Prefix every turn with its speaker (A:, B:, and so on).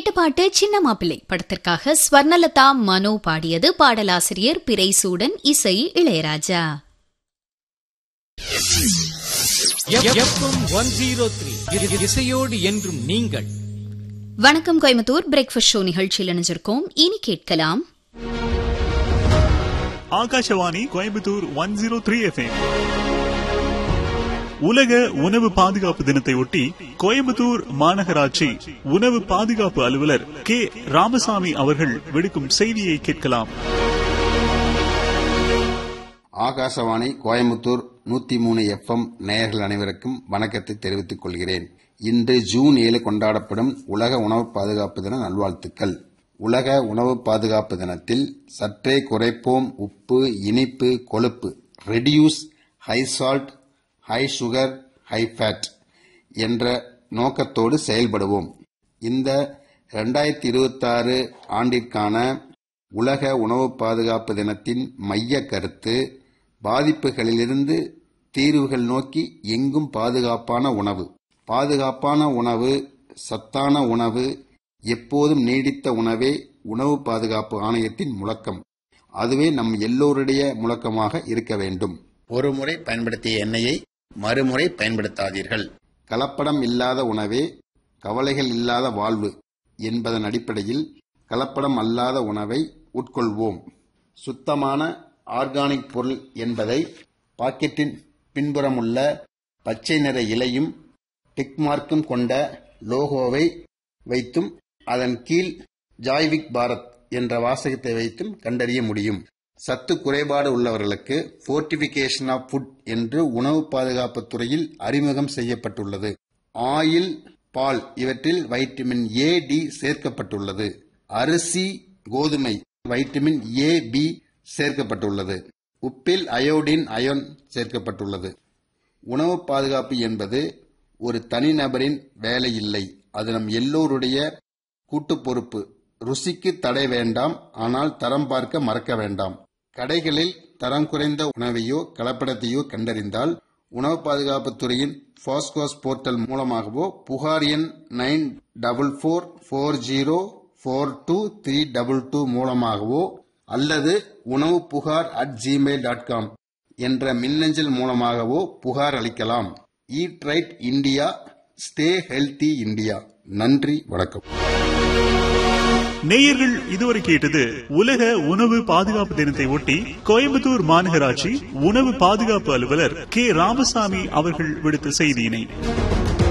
A: கேட்ட பாட்டு சின்ன மாப்பிள்ளை படத்திற்காக ஸ்வர்ணலதா மனோ பாடியது பாடலாசிரியர் பிறைசூடன் இசை Ilaiyaraaja
B: FM one zero three இசையோடு என்றும் நீங்கள்
A: வணக்கம் கோயம்புத்தூர் பிரேக்ஃபாஸ்ட் ஷோ நிகழ்ச்சியில் இணைஞ்சிருக்கோம் இனி கேட்கலாம்
C: Akashvani Coimbatore one zero three FM உலக உணவு பாதுகாப்பு தினத்தை ஒட்டி கோயம்புத்தூர் மாநகராட்சி உணவு பாதுகாப்பு அலுவலர் கே ராமசாமி அவர்கள் விடுக்கும் செய்தியை கேட்கலாம்
D: ஆகாசவாணி கோயம்புத்தூர் நூத்தி மூணு எஃப்எம் நேயர்கள் அனைவருக்கும் வணக்கத்தை தெரிவித்துக் கொள்கிறேன் இன்று ஜூன் ஏழு கொண்டாடப்படும் உலக உணவு பாதுகாப்பு தின நல்வாழ்த்துக்கள் உலக உணவு பாதுகாப்பு தினத்தில் சற்றே குறைப்போம் உப்பு இனிப்பு கொழுப்பு reduce high salt high sugar high fat என்ற நோக்கத்தோடு செயல்படுவோம் இந்த இரண்டாயிரத்தி இருபத்தாறு ஆண்டிற்கான உலக உணவு பாதுகாப்பு தினத்தின் மைய கருத்து பாதிப்புகளிலிருந்து தீர்வுகள் நோக்கி எங்கும் பாதுகாப்பான உணவு பாதுகாப்பான உணவு சத்தான உணவு எப்போதும் நீடித்த உணவே உணவு பாதுகாப்பு ஆணையத்தின் முழக்கம் அதுவே நம் எல்லோருடைய முழக்கமாக இருக்க வேண்டும் ஒரு முறை பயன்படுத்திய எண்ணெயை மறுமுறை பயன்படுத்தாதீர்கள் கலப்படம் இல்லாத உணவே கவலைகள் இல்லாத வாழ்வு என்பதன் அடிப்படையில் கலப்படம் அல்லாத உணவை உட்கொள்வோம் சுத்தமான ஆர்கானிக் பொருள் என்பதை பாக்கெட்டின் பின்புறமுள்ள பச்சை நிற இலையும் டிக் மார்க்கும் கொண்ட லோகோவை வைத்தும் அதன் கீழ் ஜாய்விக் பாரத் என்ற வாசகத்தை வைத்தும் கண்டறிய முடியும் சத்து குறைபாடு உள்ளவர்களுக்கு போர்டிபிகேஷன் ஆஃப் ஃபுட் என்று உணவு பாதுகாப்பு துறையில் அறிமுகம் செய்யப்பட்டுள்ளது ஆயில் பால் இவற்றில் வைட்டமின் ஏ டி சேர்க்கப்பட்டுள்ளது அரிசி கோதுமை வைட்டமின் ஏ பி சேர்க்கப்பட்டுள்ளது உப்பில் அயோடின் அயோன் சேர்க்கப்பட்டுள்ளது உணவு பாதுகாப்பு என்பது ஒரு தனிநபரின் வேலை இல்லை அது நம் எல்லோருடைய கூட்டு பொறுப்பு ருசிக்கு தடை வேண்டாம் ஆனால் தரம் பார்க்க மறக்க வேண்டாம் கடைகளில் தரம் குறைந்த உணவையோ கலப்படத்தையோ கண்டறிந்தால் உணவு பாதுகாப்பு துறையின் பாஸ்கோஸ் போர்ட்டல் மூலமாகவோ புகார் எண் nine double four four zero four two three double two மூலமாகவோ அல்லது உணவு புகார் அட் ஜிமெயில் டாட் காம் என்ற மின்னஞ்சல் மூலமாகவோ புகார் அளிக்கலாம் eat right India stay healthy India நன்றி வணக்கம்
C: நேயர்கள் இதுவரை கேட்டது உலக உணவு பாதுகாப்பு தினத்தை ஒட்டி கோயம்புத்தூர் மாநகராட்சி உணவு பாதுகாப்பு அலுவலர் கே ராமசாமி அவர்கள் விடுத்த செய்தியினை